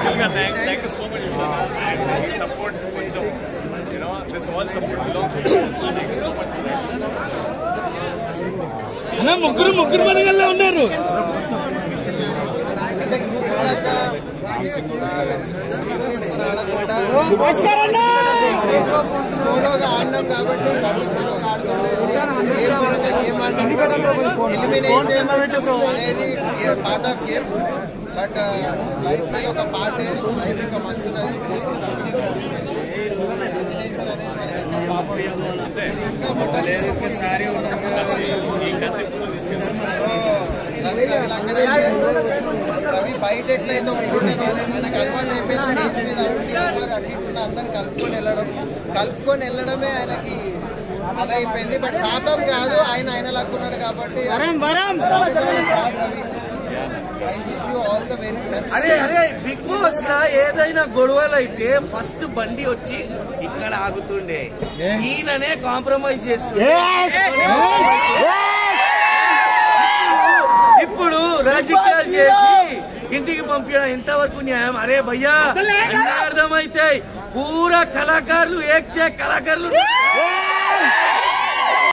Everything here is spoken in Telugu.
Actually, thanks, thank you so much, Vishana. And the support, కొంచెం, you know, this all support belongs to you. So thank you so much for that. అన్న ముగ్గురు ముగ్గురు మనగల్లా ఉన్నారు అంటే ఇందాక చేసుకుని ఆడనమాట సోలోగా ఆడినాం కాబట్టి అన్ని సోలోగా ఆడుతుండేసి గేమ్ పరంగా గేమ్ ఆడినాం ఎలిమినేషన్ అనేది part of game but life లో ఒక పార్టే లైఫ్ ఇంకా మస్తున్నది Elimination అనేది మనకి ఎంత పాపం. ఇది ఇంకా ముట్టలేదు. ఈ కసిప్పులు తీసుకెళ్ళి రవి రవి లంకనైతే రవి బయట ఎట్లయితే ఉంటుండేనో ఆయనకు అలవాటు అయిపోయి స్టేజ్ మీద ఉండి ఎవరు అటు ఇటు ఉన్న అందరిని కలుపుకొని వెళ్ళడం కలుపుకొని వెళ్ళడమే ఆయనకి అదైపోయింది బట్ శాపం కాదు ఆయన ఆయన లాక్కున్నాడు కాబట్టి I wish you all the very best అరే అరే బిగ్ బాస్ లా ఏదైనా గొడవలు అయితే ఫస్ట్ బండి వచ్చి ఇక్కడ ఆగుతుండే ఈయననే కాంప్రమైజ్ చేస్తుండే ఇప్పుడు రాజకీయాలు చేసి ఇంటికి పంపించడం ఎంతవరకు న్యాయం అరే భయ్యా అన్నీ అర్థమైతాయి పూరా కళాకారులు ఏక్ చే కళాకారులు